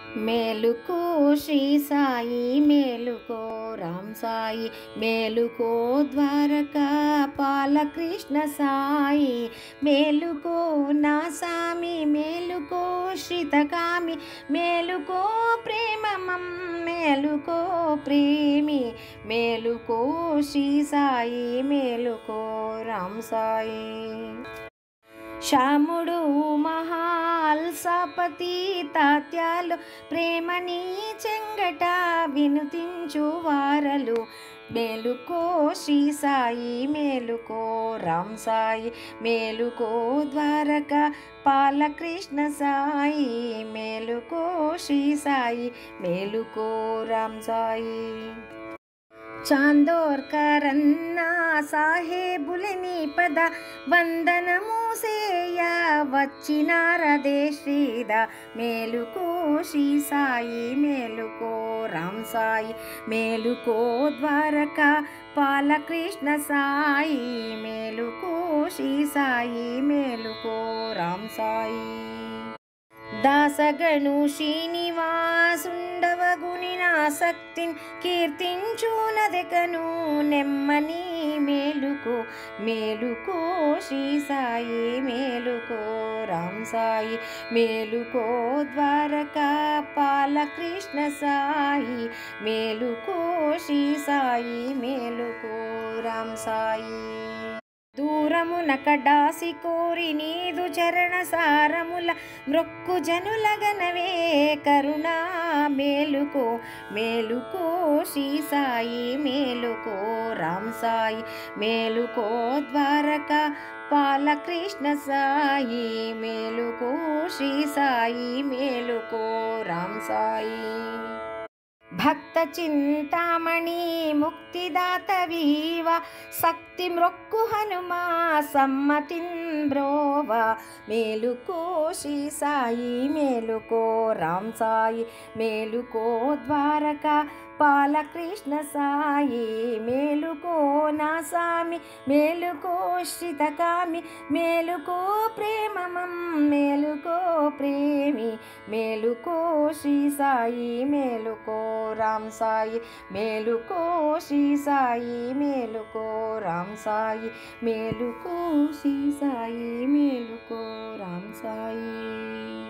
మేలుకో శ్రీ సాయి మేలుకో రామ్ సాయి మేలుకో ద్వారకా పాలకృష్ణ సాయి మేలుకో నా సామి మేలుకో శ్రితకామి మేలుకో ప్రేమమం మేలుకో ప్రేమి మేలుకో శ్రీ సాయి మేలుకో రామ్ సాయి శ్యాముడు మహాల్సపతి తాత్యాలు ప్రేమని చెంగట వినుతించు వారలు మేలుకో శ్రీ సాయి మేలుకో రామ్ సాయి మేలుకో ద్వారక పాలకృష్ణ సాయి మేలుకో శ్రీ సాయి మేలుకో రామ్ సాయి చాందోర్కరన్న సాహేబులని పద వందనము సేయ వచ్చినారదే శ్రీద మేలుకో శ్రీ సాయి మేలుకో రామ్ సాయి మేలుకో ద్వారక పాలకృష్ణ సాయి మేలుకో శ్రీ సాయి మేలుకో రామ్ సాయి దాసగణు శ్రీనివాసుండవగుని నాసక్తిన్ కీర్తించునదెకను నెమ్మని మేలుకో మేలుకో శ్రీ సాయి మేలుకో రామ్ సాయి మేలుకో ద్వారకా పాలకృష్ణ సాయి మేలుకో శ్రీ సాయి మేలుకో రామ్ సాయి దూరమున కడాసి కోరి నీదు చరణ సారముల మృక్కు జనులగనవే కరుణా మేలుకో మేలుకో శ్రీ సాయి మేలుకో రామ్ సాయి మేలుకో ద్వారక పాలకృష్ణ సాయి మేలుకో శ్రీ సాయి మేలుకో రామ్ సాయి భక్త చింతామణి ముక్తిదాత వీవ శక్తి మ్రొక్కు హనుమా సమ్మతిన్ బ్రోవ మేలుకో శ్రీ సాయి మేలుకో రామ్ సాయి మేలుకో ద్వారక పాలకృష్ణ సాయి మేలుకో నా సామి మేలుకో శ్రితకామి మేలుకో ప్రేమమం మేలుకో ప్రేమి మేలుకో శ్రీ సాయి మేలుకో రామ్ సాయి మేలుకో శ్రీ సాయి మేలుకో రామ్ సాయి మేలుకో శ్రీ సాయి మేలుకో రామ్ సాయి